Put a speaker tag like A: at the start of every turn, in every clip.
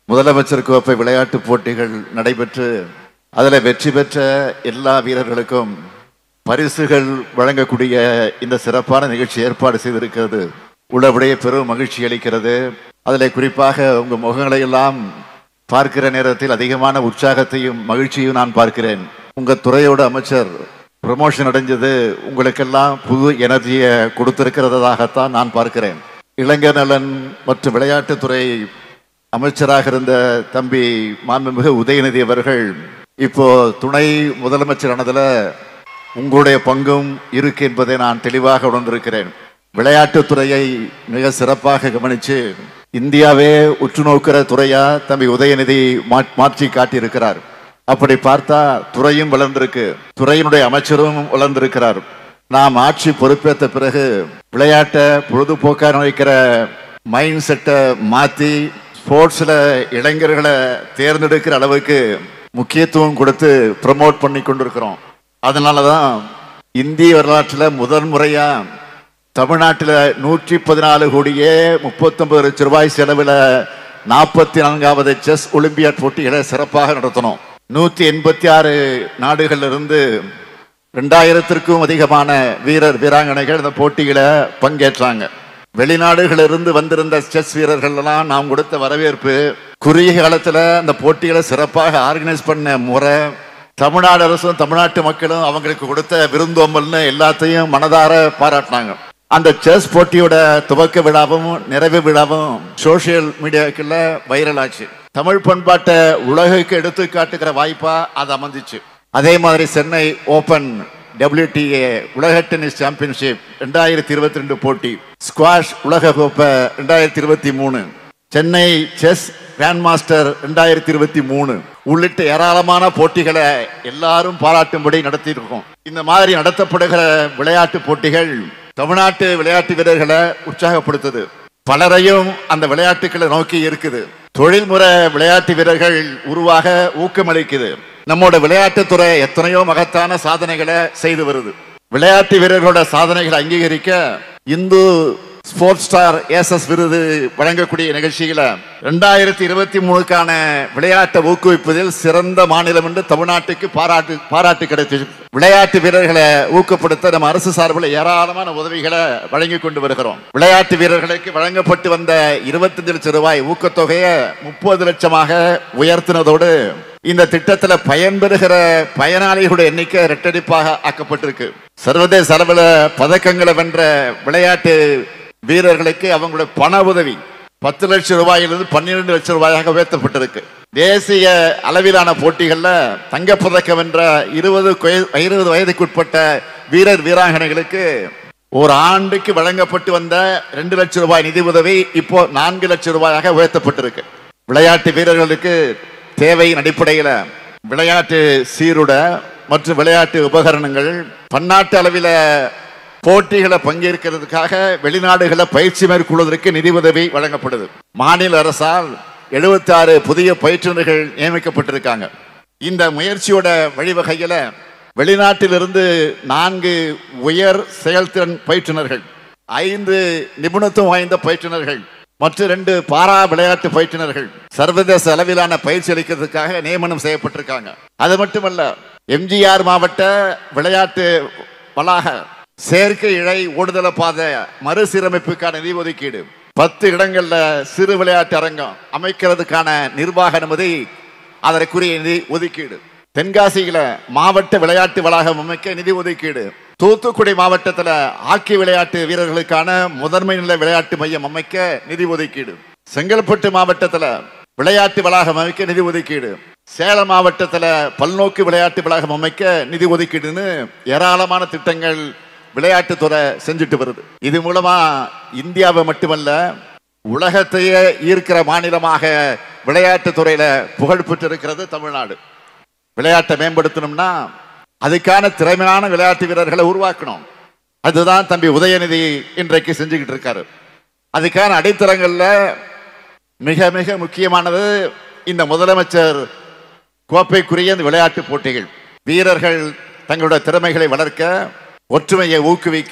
A: முதலமைச்சர் கோப்பை விளையாட்டுப் போட்டிகள் நடைபெற்று அதில் வெற்றி பெற்ற எல்லா வீரர்களுக்கும் பரிசுகள் வழங்கக்கூடிய இந்த சிறப்பான நிகழ்ச்சி ஏற்பாடு செய்திருக்கிறது உள்ளபடியே பெரும் மகிழ்ச்சி அளிக்கிறது அதில் குறிப்பாக உங்கள் முகங்களை எல்லாம் பார்க்கிற நேரத்தில் அதிகமான உற்சாகத்தையும் மகிழ்ச்சியும் நான் பார்க்கிறேன் உங்கள் துறையோட அமைச்சர் ப்ரமோஷன் அடைஞ்சது உங்களுக்கெல்லாம் புது எனர்ஜியை கொடுத்திருக்கிறதாகத்தான் நான் பார்க்கிறேன் இளைஞர் நலன் மற்றும் விளையாட்டுத்துறை அமைச்சராக இருந்த தம்பி மாண்புமிகு உதயநிதி அவர்கள் இப்போ துணை முதலமைச்சரானதுல உங்களுடைய பங்கும் இருக்கு என்பதை நான் தெளிவாக உணர்ந்திருக்கிறேன் விளையாட்டுத்துறையை மிக சிறப்பாக கவனிச்சு இந்தியாவே உற்று நோக்கிற துறையா தம்பி உதயநிதி மா- மாற்றி காட்டியிருக்கிறார் அப்படி பார்த்தா துறையும் வளர்ந்திருக்கு துறையினுடைய அமைச்சரும் வளர்ந்திருக்கிறார் நாம் ஆட்சி பொறுப்பேற்ற பிறகு விளையாட்டை பொழுதுபோக்கா நினைக்கிற மைண்ட் செட்டை மாத்தி ஸ்போர்ட்ஸ்ல இளைஞர்களை தேர்ந்தெடுக்கிற அளவுக்கு முக்கியத்துவம் கொடுத்து ப்ரமோட் பண்ணி கொண்டிருக்கிறோம் அதனாலதான் இந்திய வரலாற்றில் முதல் முறையா தமிழ்நாட்டில் நூற்றி பதினாலு கோடியே முப்பத்தொன்பது லட்சம் ரூபாய் செலவில் நாற்பத்தி நான்காவது செஸ் ஒலிம்பியாட் போட்டிகளை சிறப்பாக நடத்தணும் நூத்தி எண்பத்தி ஆறு நாடுகள்ல இருந்து ரெண்டாயிரத்திற்கும் அதிகமான வீரர் வீராங்கனைகள் இந்த போட்டியில பங்கேற்றாங்க வெளிநாடுகளிலிருந்து வந்திருந்த செஸ் வீரர்கள் எல்லாம் நாம் கொடுத்த வரவேற்பு குறுகிய காலத்துல அந்த போட்டிகளை சிறப்பாக ஆர்கனைஸ் பண்ண முறை தமிழ்நாடு அரசும் தமிழ்நாட்டு மக்களும் அவங்களுக்கு கொடுத்த விருந்தோம்பல்னு எல்லாத்தையும் மனதார பாராட்டினாங்க அந்த செஸ் போட்டியோட துவக்க விழாவும் நிறைவு விழாவும் சோசியல் மீடியாக்குள்ள வைரல் ஆச்சு தமிழ் பண்பாட்டை உலகுக்கு எடுத்து காட்டுகிற வாய்ப்பா அது அமைஞ்சிச்சு அதே மாதிரி சென்னை ஓபன் WTA உலக டென்னிஸ் சாம்பியன்ஷிப் ரெண்டாயிரத்தி இருபத்தி ரெண்டு போட்டி ஸ்குவாஷ் உலக கோப்பை ரெண்டாயிரத்தி இருபத்தி மூணு சென்னை செஸ் கிராண்ட் மாஸ்டர் ரெண்டாயிரத்தி இருபத்தி மூணு உள்ளிட்ட ஏராளமான போட்டிகளை எல்லாரும் பாராட்டும்படி நடத்தியிருக்கோம் இந்த மாதிரி நடத்தப்படுகிற விளையாட்டு போட்டிகள் தமிழ்நாட்டு விளையாட்டு வீரர்களை உற்சாகப்படுத்துது பலரையும் அந்த விளையாட்டுகளை நோக்கி இருக்குது தொழில்முறை விளையாட்டு வீரர்கள் உருவாக ஊக்கமளிக்குது நம்மோட விளையாட்டுத்துறை எத்தனையோ மகத்தான சாதனைகளை செய்து வருது விளையாட்டு வீரர்களோட சாதனைகளை அங்கீகரிக்க இந்து ஸ்போர்ட்ஸ் ஸ்டார் ஏசஸ் விருது வழங்கக்கூடிய நிகழ்ச்சியில ரெண்டாயிரத்தி இருபத்தி மூணுக்கான விளையாட்டை ஊக்குவிப்பதில் சிறந்த மாநிலம் என்று தமிழ்நாட்டுக்கு பாராட்டு பாராட்டு கிடைத்தது விளையாட்டு வீரர்களை ஊக்கப்படுத்த நம்ம அரசு சார்பில் ஏராளமான உதவிகளை வழங்கி கொண்டு வருகிறோம் விளையாட்டு வீரர்களுக்கு வழங்கப்பட்டு வந்த இருபத்தஞ்சு லட்சம் ரூபாய் ஊக்கத்தொகையை முப்பது லட்சமாக உயர்த்தினதோடு இந்த திட்டத்துல பயன்பெறுகிற பயனாளிகளுடைய எண்ணிக்கை இரட்டடிப்பாக ஆக்கப்பட்டிருக்கு சர்வதேச அளவில் பதக்கங்களை வென்ற விளையாட்டு வீரர்களுக்கு அவங்களுடைய பண உதவி பத்து லட்சம் ரூபாயிலிருந்து பன்னிரண்டு லட்சம் ரூபாயாக உயர்த்தப்பட்டிருக்கு தேசிய அளவிலான போட்டிகள்ல தங்கப்பதக்கம் வென்ற இருபது கொய- இருபது வயதுக்குட்பட்ட வீரர் வீராங்கனைகளுக்கு ஒரு ஆண்டுக்கு வழங்கப்பட்டு வந்த ரெண்டு லட்சம் ரூபாய் நிதி உதவி இப்போ நான்கு லட்சம் ரூபாயாக உயர்த்தப்பட்டிருக்கு விளையாட்டு வீரர்களுக்கு தேவையின் அடிப்படையில் விளையாட்டு சீருட மற்றும் விளையாட்டு உபகரணங்கள் பன்னாட்டு அளவில் போட்டிகளை பங்கேற்கிறதுக்காக வெளிநாடுகளை பயிற்சி மேற்கொள்வதற்கு நிதி உதவி வழங்கப்படுது மாநில அரசால் 76 புதிய பயிற்றுனர்கள் நியமிக்கப்பட்டிருக்காங்க இந்த முயற்சியோட வழிவகையில வெளிநாட்டிலிருந்து நான்கு உயர் செயல்திறன் பயிற்றுனர்கள் ஐந்து நிபுணத்துவம் வாய்ந்த பயிற்றுனர்கள் மற்றும் ரெண்டு பாரா விளையாட்டு பயிற்றுனர்கள் சர்வதேச அளவிலான பயிற்சி அளிக்கிறதுக்காக நியமனம் செய்யப்பட்டிருக்காங்க அது மட்டுமல்ல எம்ஜிஆர் மாவட்ட விளையாட்டு வளாக செயற்கை இழை ஓடுதள பாதை மறுசீரமைப்புக்கான நிதி ஒதுக்கீடு பத்து இடங்கள்ல சிறு விளையாட்டு அரங்கம் அமைக்கிறதுக்கான நிர்வாக அனுமதி அதற்குரிய நிதி ஒதுக்கீடு தென்காசியில மாவட்ட விளையாட்டு வளாகம் அமைக்க நிதி ஒதுக்கீடு தூத்துக்குடி மாவட்டத்துல ஹாக்கி விளையாட்டு வீரர்களுக்கான முதன்மை நிலை விளையாட்டு மையம் அமைக்க நிதி ஒதுக்கீடு செங்கல்பட்டு மாவட்டத்துல விளையாட்டு வளாகம் அமைக்க நிதி ஒதுக்கீடு சேலம் மாவட்டத்துல பல்நோக்கு விளையாட்டு வளாகம் அமைக்க நிதி ஒதுக்கீடுன்னு ஏராளமான திட்டங்கள் விளையாட்டுத்துறை செஞ்சுட்டு வருது இது மூலமா இந்தியாவை மட்டுமல்ல உலகத்தையே ஈர்க்கிற மாநிலமாக விளையாட்டுத் துறையில புகழ் பெற்றிருக்கிறது தமிழ்நாடு விளையாட்டை மேம்படுத்தணும்னா அதுக்கான திறமையான விளையாட்டு வீரர்களை உருவாக்கணும் அதுதான் தம்பி உதயநிதி இன்றைக்கு செஞ்சுக்கிட்டு இருக்காரு அதுக்கான அடித்தளங்கள்ல மிக மிக முக்கியமானது இந்த முதலமைச்சர் கோப்பைக்குரிய இந்த விளையாட்டு போட்டிகள் வீரர்கள் தங்களுடைய திறமைகளை வளர்க்க ஒற்றுமையை ஊக்குவிக்க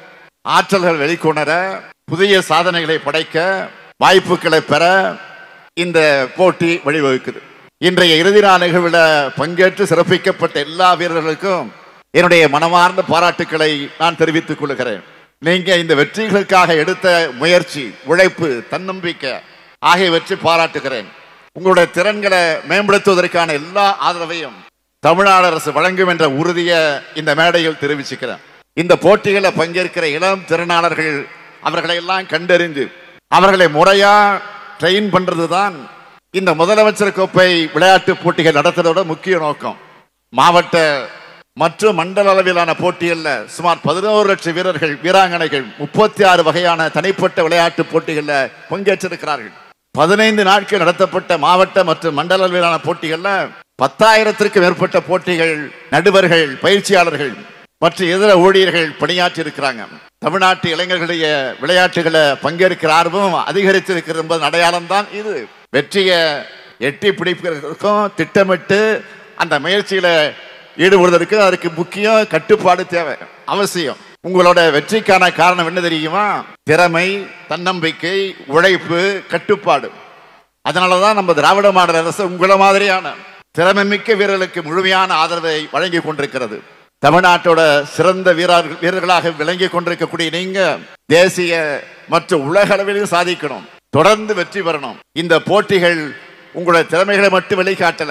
A: ஆற்றல்கள் வெளிக்கொணர புதிய சாதனைகளை படைக்க வாய்ப்புகளை பெற இந்த போட்டி வழிவகுக்குது இன்றைய இறுதி நாள் நிகழ்வில் பங்கேற்று சிறப்பிக்கப்பட்ட எல்லா வீரர்களுக்கும் என்னுடைய மனமார்ந்த பாராட்டுக்களை நான் தெரிவித்துக் கொள்கிறேன் நீங்க இந்த வெற்றிகளுக்காக எடுத்த முயற்சி உழைப்பு தன்னம்பிக்கை ஆகியவற்றை பாராட்டுகிறேன் உங்களுடைய திறன்களை மேம்படுத்துவதற்கான எல்லா ஆதரவையும் தமிழ்நாடு அரசு வழங்கும் என்ற உறுதியை இந்த மேடையில் தெரிவிச்சுக்கிறேன் இந்த போட்டிகளில் பங்கேற்கிற இளம் திறனாளர்கள் அவர்களை எல்லாம் கண்டறிந்து அவர்களை முறையா ட்ரெயின் பண்றதுதான் இந்த முதலமைச்சர் கோப்பை விளையாட்டு போட்டிகள் நடத்துறதோட முக்கிய நோக்கம் மாவட்ட மற்றும் மண்டல அளவிலான போட்டிகளில் சுமார் பதினோரு லட்சம் வீரர்கள் வீராங்கனைகள் முப்பத்தி ஆறு வகையான தனிப்பட்ட விளையாட்டு போட்டிகளில் பங்கேற்றிருக்கிறார்கள் பதினைந்து நாட்கள் நடத்தப்பட்ட மாவட்ட மற்றும் மண்டல அளவிலான போட்டிகளில் பத்தாயிரத்திற்கும் மேற்பட்ட போட்டிகள் நடுவர்கள் பயிற்சியாளர்கள் மற்ற இதர ஊழியர்கள் பணியாற்றி இருக்கிறாங்க தமிழ்நாட்டு இளைஞர்களுடைய விளையாட்டுகளை பங்கேற்கிற ஆர்வம் அதிகரித்திருக்கிறது என்பதன் அடையாளம் தான் இது வெற்றியை எட்டி பிடிப்பதற்கும் திட்டமிட்டு அந்த முயற்சியில ஈடுபடுவதற்கு அதற்கு முக்கியம் கட்டுப்பாடு தேவை அவசியம் உங்களோட வெற்றிக்கான காரணம் என்ன தெரியுமா திறமை தன்னம்பிக்கை உழைப்பு கட்டுப்பாடு அதனாலதான் நம்ம திராவிட மாடல் அரசு உங்களை மாதிரியான திறமை மிக்க வீரர்களுக்கு முழுமையான ஆதரவை வழங்கி கொண்டிருக்கிறது தமிழ்நாட்டோட சிறந்த வீரர் வீரர்களாக விளங்கி கொண்டிருக்கக்கூடிய நீங்க தேசிய மற்றும் உலக அளவிலும் சாதிக்கணும் தொடர்ந்து வெற்றி பெறணும் இந்த போட்டிகள் உங்களுடைய திறமைகளை மட்டும் வெளிக்காட்டல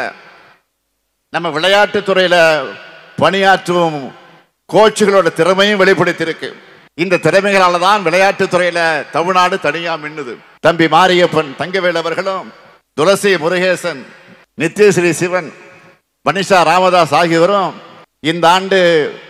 A: நம்ம விளையாட்டு துறையில பணியாற்றும் கோச்சுகளோட திறமையும் வெளிப்படுத்தியிருக்கு இந்த திறமைகளால தான் விளையாட்டு துறையில தமிழ்நாடு தனியா மின்னுது தம்பி மாரியப்பன் தங்கவேல் அவர்களும் துளசி முருகேசன் நித்யஸ்ரீ சிவன் மனிஷா ராமதாஸ் ஆகியோரும் இந்த ஆண்டு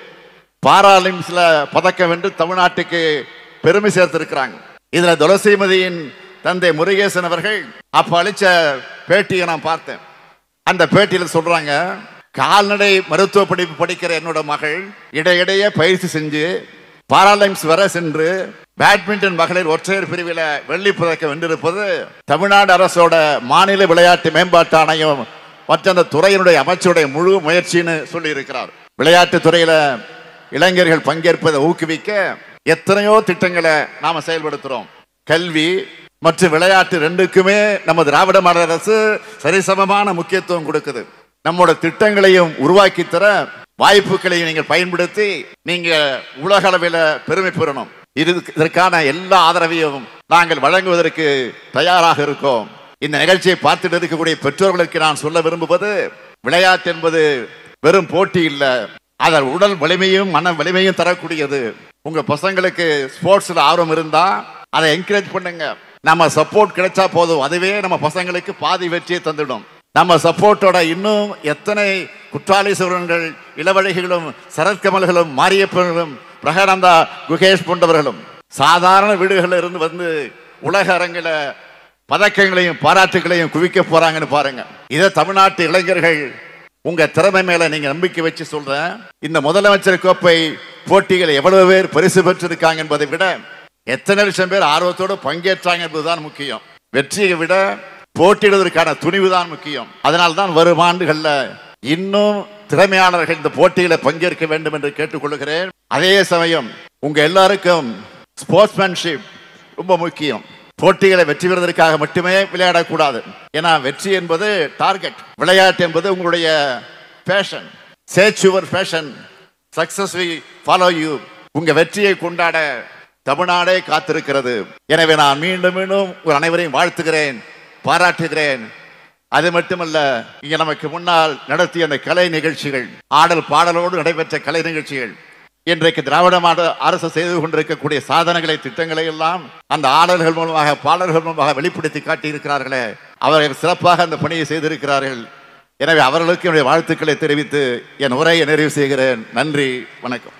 A: பாராலிம்ஸ்ல பதக்கம் வென்று தமிழ்நாட்டுக்கு பெருமை சேர்த்திருக்கிறாங்க இதுல துளசிமதியின் தந்தை முருகேசன் அவர்கள் அப்ப அளிச்ச பேட்டியை நான் பார்த்தேன் அந்த பேட்டியில சொல்றாங்க கால்நடை மருத்துவ படிப்பு படிக்கிற என்னோட மகள் இடையிடையே பயிற்சி செஞ்சு பாராலிம்ஸ் வர சென்று பேட்மிண்டன் மகளிர் ஒற்றையர் பிரிவில் வெள்ளி பதக்கம் வென்றிருப்பது தமிழ்நாடு அரசோட மாநில விளையாட்டு மேம்பாட்டு ஆணையம் மற்ற அந்த துறையினுடைய அமைச்சருடைய முழு முயற்சின்னு சொல்லி இருக்கிறார் விளையாட்டு துறையில இளைஞர்கள் பங்கேற்பதை ஊக்குவிக்க எத்தனையோ திட்டங்களை நாம செயல்படுத்துறோம் கல்வி மற்றும் விளையாட்டு ரெண்டுக்குமே நம்ம திராவிட மாடல் அரசு சரிசமமான முக்கியத்துவம் கொடுக்குது நம்மோட திட்டங்களையும் உருவாக்கி தர வாய்ப்புகளையும் நீங்கள் பயன்படுத்தி நீங்க உலக அளவில் பெருமை பெறணும் இது இதற்கான எல்லா ஆதரவையும் நாங்கள் வழங்குவதற்கு தயாராக இருக்கோம் இந்த நிகழ்ச்சியை பார்த்துட்டு இருக்கக்கூடிய பெற்றோர்களுக்கு நான் சொல்ல விரும்புவது விளையாட்டு என்பது வெறும் போட்டி இல்ல அதன் உடல் வலிமையும் மன வலிமையும் தரக்கூடியது உங்க பசங்களுக்கு ஸ்போர்ட்ஸ்ல ஆர்வம் இருந்தா அதை என்கரேஜ் பண்ணுங்க நம்ம சப்போர்ட் கிடைச்சா போதும் அதுவே நம்ம பசங்களுக்கு பாதி வெற்றியை தந்துடும் நம்ம சப்போர்ட்டோட இன்னும் எத்தனை குற்றாலி சிவரன்கள் இளவழகிகளும் சரத்கமல்களும் மாரியப்பர்களும் பிரகானந்தா குகேஷ் போன்றவர்களும் சாதாரண வீடுகளில் இருந்து வந்து உலக அரங்கில பதக்கங்களையும் பாராட்டுகளையும் குவிக்க போறாங்கன்னு பாருங்க இதை தமிழ்நாட்டு இளைஞர்கள் உங்க திறமை மேல நீங்க நம்பிக்கை வச்சு சொல்றேன் இந்த முதலமைச்சர் கோப்பை போட்டிகள் எவ்வளவு பேர் பரிசு பெற்றிருக்காங்க என்பதை விட எத்தனை லட்சம் பேர் ஆர்வத்தோடு பங்கேற்றாங்க என்பதுதான் முக்கியம் வெற்றியை விட போட்டியிடுவதற்கான துணிவு தான் முக்கியம் அதனால் தான் வரும் ஆண்டுகள்ல இன்னும் திறமையாளர்கள் இந்த போட்டியில பங்கேற்க வேண்டும் என்று கேட்டுக்கொள்கிறேன் அதே சமயம் உங்க எல்லாருக்கும் ஸ்போர்ட்ஸ்மேன்ஷிப் ரொம்ப முக்கியம் போட்டிகளை வெற்றி பெறுவதற்காக மட்டுமே விளையாடக்கூடாது ஏன்னா வெற்றி என்பது டார்கெட் விளையாட்டு என்பது உங்களுடைய passion chase your passion success we follow you உங்க வெற்றியை கொண்டாட தமிழ்நாடே காத்திருக்கிறது எனவே நான் மீண்டும் மீண்டும் உங்கள் அனைவரையும் வாழ்த்துகிறேன் பாராட்டுகிறேன் அது மட்டுமல்ல இங்க நமக்கு முன்னால் நடத்திய அந்த கலை நிகழ்ச்சிகள் ஆடல் பாடலோடு நடைபெற்ற கலை நிகழ்ச்சிகள் இன்றைக்கு திராவிட மாடல் அரசு செய்து கொண்டிருக்கக்கூடிய சாதனைகளை திட்டங்களை எல்லாம் அந்த ஆடல்கள் மூலமாக பாடல்கள் மூலமாக வெளிப்படுத்தி காட்டியிருக்கிறார்களே அவர்கள் சிறப்பாக அந்த பணியை செய்திருக்கிறார்கள் எனவே அவர்களுக்கு என்னுடைய வாழ்த்துக்களை தெரிவித்து என் உரையை நிறைவு செய்கிறேன் நன்றி வணக்கம்